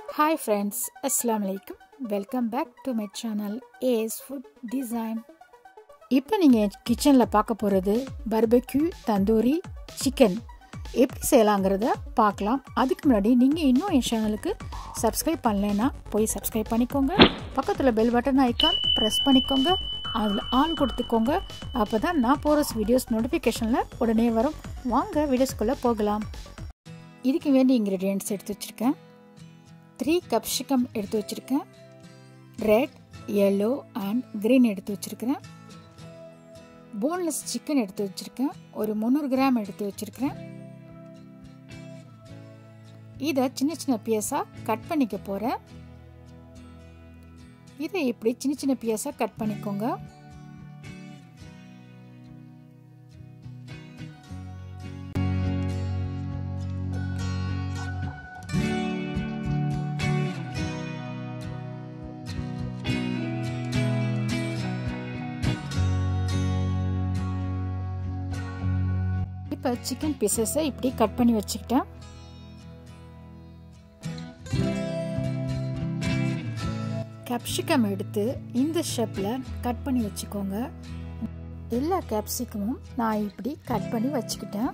hi friends அஸ்லாம் வலைக்கம் welcome back to my channel ace food design இப்போ நீங்கள் கிச்சனில் பார்க்க போகிறது பர்பக்யூ தந்தூரி சிக்கன் எப்படி செய்யலாங்கிறத பார்க்கலாம் அதுக்கு முன்னாடி நீங்கள் இன்னும் என் சேனலுக்கு சப்ஸ்கிரைப் பண்ணலைன்னா போய் சப்ஸ்கிரைப் பண்ணிக்கோங்க பக்கத்தில் பெல் பட்டன் ஐக்கான் ப்ரெஸ் பண்ணிக்கோங்க அதில் ஆள் கொடுத்துக்கோங்க அப்போ தான் நான் போகிற வீடியோஸ் நோட்டிஃபிகேஷனில் உடனே வரும் வாங்க வீடியோஸ்குள்ளே போகலாம் இதுக்கு வேண்டிய இன்க்ரீடியன்ட்ஸ் எடுத்து வச்சுருக்கேன் த்ரீ கப்ஷிகம் எடுத்து வச்சுருக்கேன் ரெட் எல்லோ அண்ட் க்ரீன் எடுத்து வச்சுருக்கிறேன் போன்லெஸ் சிக்கன் எடுத்து வச்சுருக்கேன் ஒரு முந்நூறு கிராம் எடுத்து வச்சுருக்கிறேன் இதை சின்ன சின்ன பீஸாக கட் பண்ணிக்க போகிறேன் இதை இப்படி சின்ன சின்ன பீஸாக கட் பண்ணிக்கோங்க இப்போ சிக்கன் பீசஸை இப்படி கட் பண்ணி வச்சுக்கிட்டேன் கேப்சிகம் எடுத்து இந்த ஷேப்பில் கட் பண்ணி வச்சுக்கோங்க எல்லா கேப்சிகமும் நான் இப்படி கட் பண்ணி வச்சுக்கிட்டேன்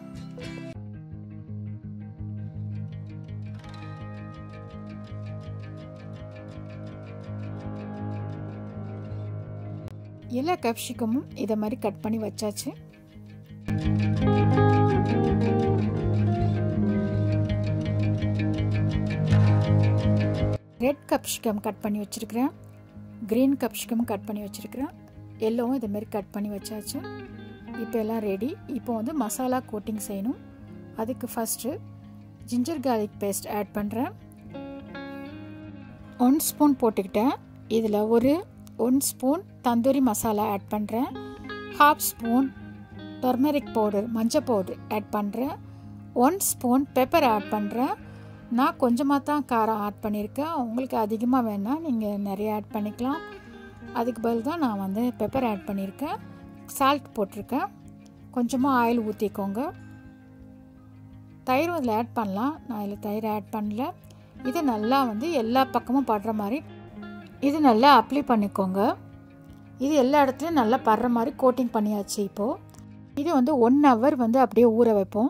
எல்லா கேப்சிகமும் இதை மாதிரி கட் பண்ணி வச்சாச்சு ரெட் கப்ஷிகம் கட் பண்ணி வச்சுருக்கிறேன் க்ரீன் கப்ஷிகம் கட் பண்ணி வச்சுருக்கிறேன் எல்லோவும் இதுமாரி கட் பண்ணி வச்சாச்சு இப்போ எல்லாம் ரெடி இப்போ வந்து மசாலா கோட்டிங் செய்யணும் அதுக்கு first ginger garlic paste add பண்ணுறேன் ஒன் ஸ்பூன் போட்டுக்கிட்டேன் இதில் ஒரு one spoon tandoori masala add பண்ணுறேன் ஹாஃப் ஸ்பூன் டர்மரிக் பவுடர் மஞ்சள் பவுடர் ஆட் பண்ணுறேன் ஒன் ஸ்பூன் பெப்பர் ஆட் பண்ணுறேன் நான் கொஞ்சமாக தான் காரம் ஆட் பண்ணியிருக்கேன் உங்களுக்கு அதிகமாக வேணால் நீங்கள் நிறைய ஆட் பண்ணிக்கலாம் அதுக்கு பதில் தான் நான் வந்து பெப்பர் ஆட் பண்ணியிருக்கேன் சால்ட் போட்டிருக்கேன் கொஞ்சமாக ஆயில் ஊற்றிக்கோங்க தயிர் இதில் ஆட் பண்ணலாம் நான் இதில் தயிர் ஆட் பண்ணல இதை நல்லா வந்து எல்லா பக்கமும் படுற மாதிரி இது நல்லா அப்ளை பண்ணிக்கோங்க இது எல்லா இடத்துலையும் நல்லா படுற மாதிரி கோட்டிங் பண்ணியாச்சு இப்போது இது வந்து ஒன் ஹவர் வந்து அப்படியே ஊற வைப்போம்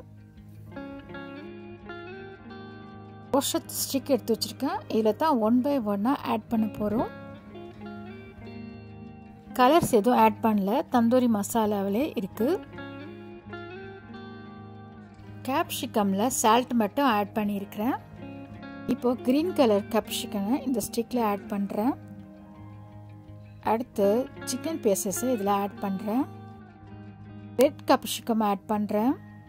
ரோஷத் ஸ்டிக் எடுத்து வச்சுருக்கேன் இதில் தான் ஒன் பை ஒன்னாக ஆட் பண்ண போகிறோம் கலர்ஸ் எதுவும் ஆட் பண்ணல தந்தூரி மசாலாவிலே இருக்குது கேப்சிகமில் சால்ட் மட்டும் ஆட் பண்ணியிருக்கிறேன் இப்போது க்ரீன் கலர் கேப்சிகனை இந்த ஸ்டிக்கில் ஆட் பண்ணுறேன் அடுத்து சிக்கன் பீசஸை இதில் ஆட் பண்ணுறேன் ரெட் கப்ஷிகம் ஆட் பண்ணுறேன்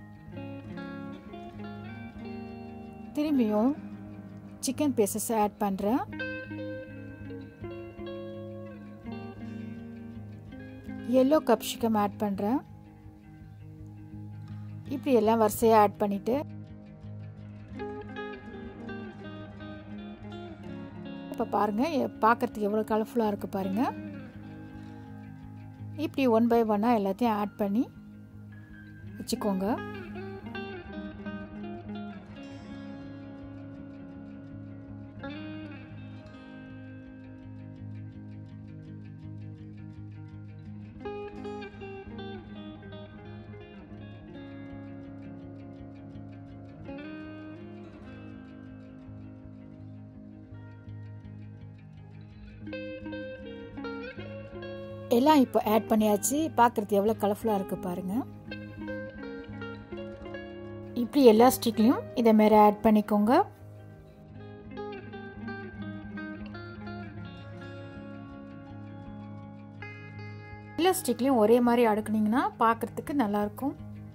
திரும்பியும் சிக்கன் பீசஸ் ஆட் பண்ணுறேன் எல்லோ கப்ஷிகம் ஆட் பண்ணுறேன் இப்படி எல்லாம் வரிசையாக ஆட் பண்ணிவிட்டு இப்போ பாருங்கள் பார்க்குறதுக்கு எவ்வளோ கலர்ஃபுல்லாக இருக்குது பாருங்கள் இப்படி ஒன் பை ஒன்னாக எல்லாத்தையும் ஆட் பண்ணி வச்சுக்கோங்க எல்லாம் இப்போ ஆட் பண்ணியாச்சு பார்க்குறது எவ்வளோ கலர்ஃபுல்லாக இருக்குது பாருங்கள் இப்படி எல்லா ஸ்டிக்லையும் இதை மாரி ஆட் பண்ணிக்கோங்க எல்லா ஸ்டிக்லையும் ஒரே மாதிரி அடுக்குனிங்கன்னா பார்க்குறதுக்கு நல்லாயிருக்கும்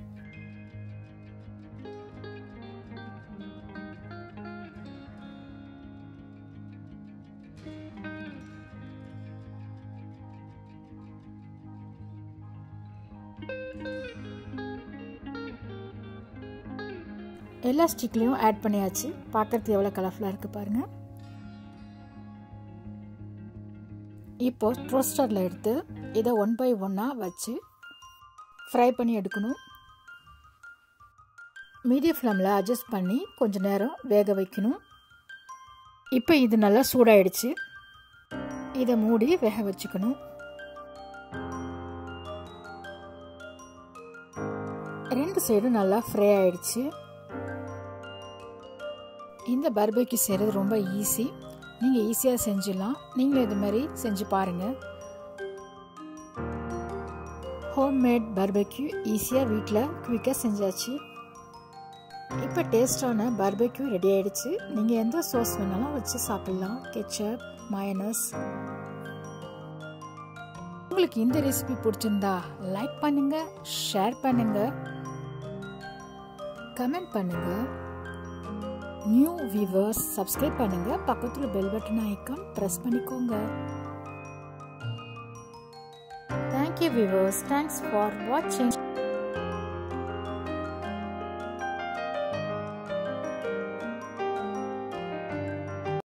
எல்லா ஸ்டிக்லேயும் ஆட் பண்ணியாச்சு பார்க்குறதுக்கு எவ்வளோ கலர்ஃபுல்லாக இருக்குது பாருங்கள் இப்போது ரோஸ்டரில் எடுத்து இதை ஒன் பை ஒன்னாக வச்சு ஃப்ரை பண்ணி எடுக்கணும் மீடியம் ஃப்ளேமில் அட்ஜஸ்ட் பண்ணி கொஞ்சம் நேரம் வேக வைக்கணும் இப்போ இது நல்லா சூடாயிடுச்சு இதை மூடி வேக வச்சுக்கணும் ரெண்டு சைடும் நல்லா ஃப்ரை ஆயிடுச்சு இந்த பர்பேக்கு செய்கிறது ரொம்ப ஈஸி நீங்கள் ஈஸியாக செஞ்சிடலாம் நீங்களும் இது மாதிரி செஞ்சு பாருங்கள் ஹோம்மேட் பர்பெக்யூ ஈஸியாக வீட்டில் குயிக்காக செஞ்சாச்சு இப்போ டேஸ்டான பர்பெக்யூ ரெடி ஆயிடுச்சு நீங்கள் எந்த சாஸ் வேணாலும் வச்சு சாப்பிட்லாம் கெச்சப் மயனஸ் உங்களுக்கு இந்த ரெசிபி பிடிச்சிருந்தா லைக் பண்ணுங்க ஷேர் பண்ணுங்க கமெண்ட் பண்ணுங்க நியூ வியூவர்ஸ் சப்ஸ்கிரைப் பண்ணுங்க பக்கத்தில் பெல் பட்டன் ஐக்கான் ப்ரெஸ் பண்ணிக்கோங்க தேங்க்யூ வியூவர்ஸ் தேங்க்ஸ் ஃபார் வாட்சிங்